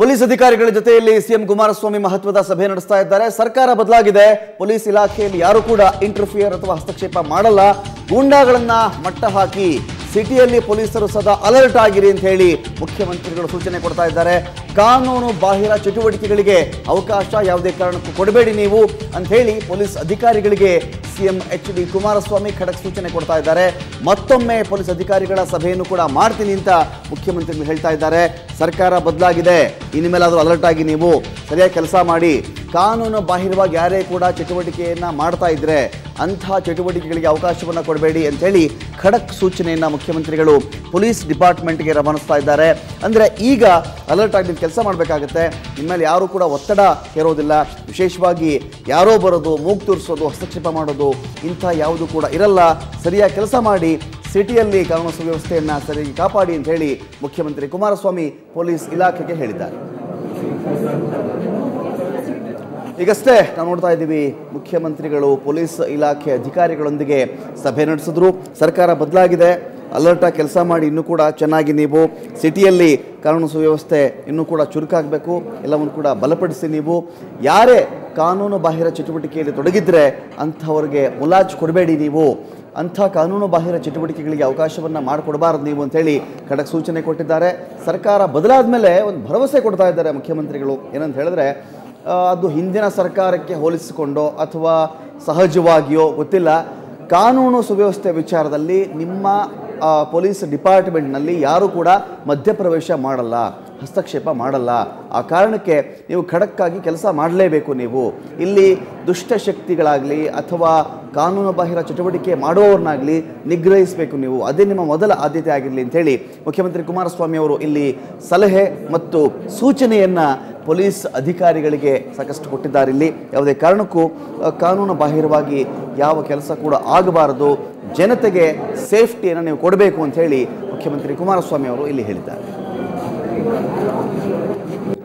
police ಅಧಿಕಾರಿಗಳ ಜೊತೆಯಲ್ಲಿ CM Kumaraswamy ಮಹತ್ವದ ಸಭೆ ನಡೆಸ್ತಾ ಇದ್ದಾರೆ ಸರ್ಕಾರ ಬದಲಾಗಿದೆ ಪೊಲೀಸ್ ಇಲಾಖೆಯಲ್ಲಿ ಯಾರು ಕೂಡ ಇಂಟರ್ಫಿಯರ್ ಅಥವಾ ಹಸ್ತಕ್ಷೇಪ ಮಾಡಲ್ಲ ಗೂಂಡಾಗಳನ್ನ ಮಟ್ಟ ಹಾಕಿ ಸಿಟಿಯಲ್ಲಿ ಪೊಲೀಸರು ಸದಾ ಅಲರ್ಟ್ ಆಗಿರಿ ಅಂತ ಹೇಳಿ ಮುಖ್ಯಮಂತ್ರಿಗಳು ಸೂಚನೆ ಕೊಡ್ತಾ ಇದ್ದಾರೆ ಕಾನೂನು ಬಾಹಿರ ಚಟುವಟಿಕೆಗಳಿಗೆ ಅವಕಾಶ ಯಾವುದೇ ಕಾರಣಕ್ಕೂ ಕೊಡಬೇಡಿ ನೀವು ಅಂತ ಹೇಳಿ ಪೊಲೀಸ್ ಅಧಿಕಾರಿಗಳಿಗೆ ಸಿಎಂ ಎಚ್ ಡಿ ಕುಮಾರಸ್ವಾಮಿ ಖಡಕ್ ಸೂಚನೆ ಕೊಡ್ತಾ ಇದ್ದಾರೆ ಮತ್ತೊಮ್ಮೆ ಪೊಲೀಸ್ ಅಧಿಕಾರಿಗಳ ಸಭೆಯನ್ನು ಕೂಡ ಮಾಡ್ತೀನಿ ಅಂತ ಮುಖ್ಯಮಂತ್ರಿಗಳು ಹೇಳ್ತಾ ಇದ್ದಾರೆ ಸರ್ಕಾರ ಬದಲಾಗಿದೆ ಇನ್ಮೇಲಾದರೂ ಅಲರ್ಟ್ ಆಗಿ ನೀವು ಸರಿಯಾಗಿ ಕೆಲಸ ಮಾಡಿ ಕಾನೂನು ಬಾಹಿರವಾಗಿ ಯಾರೇ ಕೂಡ ಚಟುವಟಿಕೆಯನ್ನ ಮಾಡ್ತಾ ಇದ್ರೆ ಅಂತಹ ಚಟುವಟಿಕೆಗಳಿಗೆ ಅವಕಾಶವನ್ನು ಕೊಡಬೇಡಿ ಅಂತ ಹೇಳಿ ಖಡಕ್ ಸೂಚನೆಯನ್ನ ಮುಖ್ಯಮಂತ್ರಿಗಳು ಪೊಲೀಸ್ ಡಿಪಾರ್ಟ್ಮೆಂಟ್ಗೆ ರವಾನಿಸ್ತಾ ಇದ್ದಾರೆ ಅಂದ್ರೆ ಈಗ ಅಲರ್ಟ್ ಆಗಿ ಕೆಲಸ ಮಾಡಬೇಕಾಗುತ್ತೆ ಇನ್ಮೇಲೆ ಯಾರು ಕೂಡ ಒತ್ತಡ ಹೇರೋದಿಲ್ಲ ವಿಶೇಷವಾಗಿ ಯಾರೋ ಬರೋದು ಮೂಗು ತೋರಿಸೋದು ಹಸ್ತಕ್ಷೇಪ ಮಾಡೋದು ಇಂಥ ಯಾವುದು ಕೂಡ ಇರಲ್ಲ ಸರಿಯಾಗಿ ಕೆಲಸ ಮಾಡಿ ಸಿಟಿಯಲ್ಲಿ ಕಾನೂನು ಸುವ್ಯವಸ್ಥೆಯನ್ನು ಸರಿಯಾಗಿ ಕಾಪಾಡಿ ಅಂತ ಹೇಳಿ ಮುಖ್ಯಮಂತ್ರಿ ಕುಮಾರಸ್ವಾಮಿ ಪೊಲೀಸ್ ಇಲಾಖೆಗೆ ಹೇಳಿದ್ದಾರೆ ಈಗಷ್ಟೇ ನಾವು ನೋಡ್ತಾ ಇದ್ದೀವಿ ಮುಖ್ಯಮಂತ್ರಿಗಳು ಪೊಲೀಸ್ ಇಲಾಖೆ ಅಧಿಕಾರಿಗಳೊಂದಿಗೆ ಸಭೆ ನಡೆಸಿದ್ರು ಸರ್ಕಾರ ಬದಲಾಗಿದೆ ಅಲರ್ಟಾಗಿ ಕೆಲಸ ಮಾಡಿ ಇನ್ನೂ ಕೂಡ ಚೆನ್ನಾಗಿ ನೀವು ಸಿಟಿಯಲ್ಲಿ ಕಾನೂನು ಸುವ್ಯವಸ್ಥೆ ಇನ್ನೂ ಕೂಡ ಚುರುಕಾಗಬೇಕು ಎಲ್ಲವನ್ನು ಕೂಡ ಬಲಪಡಿಸಿ ನೀವು ಯಾರೇ ಕಾನೂನು ಬಾಹಿರ ಚಟುವಟಿಕೆಯಲ್ಲಿ ತೊಡಗಿದ್ರೆ ಅಂಥವ್ರಿಗೆ ಮುಲಾಜ್ ಕೊಡಬೇಡಿ ನೀವು ಅಂಥ ಕಾನೂನು ಬಾಹಿರ ಚಟುವಟಿಕೆಗಳಿಗೆ ಅವಕಾಶವನ್ನು ಮಾಡಿಕೊಡಬಾರದು ನೀವು ಅಂತೇಳಿ ಖಡಕ್ ಸೂಚನೆ ಕೊಟ್ಟಿದ್ದಾರೆ ಸರ್ಕಾರ ಬದಲಾದ ಮೇಲೆ ಒಂದು ಭರವಸೆ ಕೊಡ್ತಾ ಇದ್ದಾರೆ ಮುಖ್ಯಮಂತ್ರಿಗಳು ಏನಂತ ಹೇಳಿದ್ರೆ ಆ, ಅದು ಹಿಂದಿನ ಸರ್ಕಾರಕ್ಕೆ ಹೋಲಿಸಿಕೊಂಡೋ ಅಥವಾ ಸಹಜವಾಗಿಯೋ ಗೊತ್ತಿಲ್ಲ ಕಾನೂನು ಸುವ್ಯವಸ್ಥೆ ವಿಚಾರದಲ್ಲಿ ನಿಮ್ಮ ಆ, ಪೊಲೀಸ್ ಡಿಪಾರ್ಟ್ಮೆಂಟ್ನಲ್ಲಿ ಯಾರೂ ಕೂಡ ಮಧ್ಯಪ್ರವೇಶ ಮಾಡಲ್ಲ ಹಸ್ತಕ್ಷೇಪ ಮಾಡಲ್ಲ ಆ ಕಾರಣಕ್ಕೆ ನೀವು ಖಡಕ್ಕಾಗಿ ಕೆಲಸ ಮಾಡಲೇಬೇಕು ನೀವು ಇಲ್ಲಿ ದುಷ್ಟಶಕ್ತಿಗಳಾಗಲಿ ಅಥವಾ ಕಾನೂನು ಬಾಹಿರ ಚಟುವಟಿಕೆ ಮಾಡುವವರನ್ನಾಗಲಿ ನಿಗ್ರಹಿಸಬೇಕು ನೀವು ಅದೇ ನಿಮ್ಮ ಮೊದಲ ಆದ್ಯತೆ ಆಗಿರಲಿ ಅಂತೇಳಿ ಮುಖ್ಯಮಂತ್ರಿ ಕುಮಾರಸ್ವಾಮಿ ಅವರು ಇಲ್ಲಿ ಸಲಹೆ ಮತ್ತು ಸೂಚನೆಯನ್ನು ಪೊಲೀಸ್ ಅಧಿಕಾರಿಗಳಿಗೆ ಸಾಕಷ್ಟು ಕೊಟ್ಟಿದ್ದಾರೆ ಇಲ್ಲಿ ಯಾವುದೇ ಕಾರಣಕ್ಕೂ ಆ, ಕಾನೂನು ಬಾಹಿರವಾಗಿ ಯಾವ ಕೆಲಸ ಕೂಡ ಆಗಬಾರದು ಜನತೆಗೆ ಸೇಫ್ಟಿಯನ್ನು ನೀವು ಕೊಡಬೇಕು ಅಂತ ಹೇಳಿ ಮುಖ್ಯಮಂತ್ರಿ ಕುಮಾರಸ್ವಾಮಿ ಅವರು ಇಲ್ಲಿ ಹೇಳಿದ್ದಾರೆ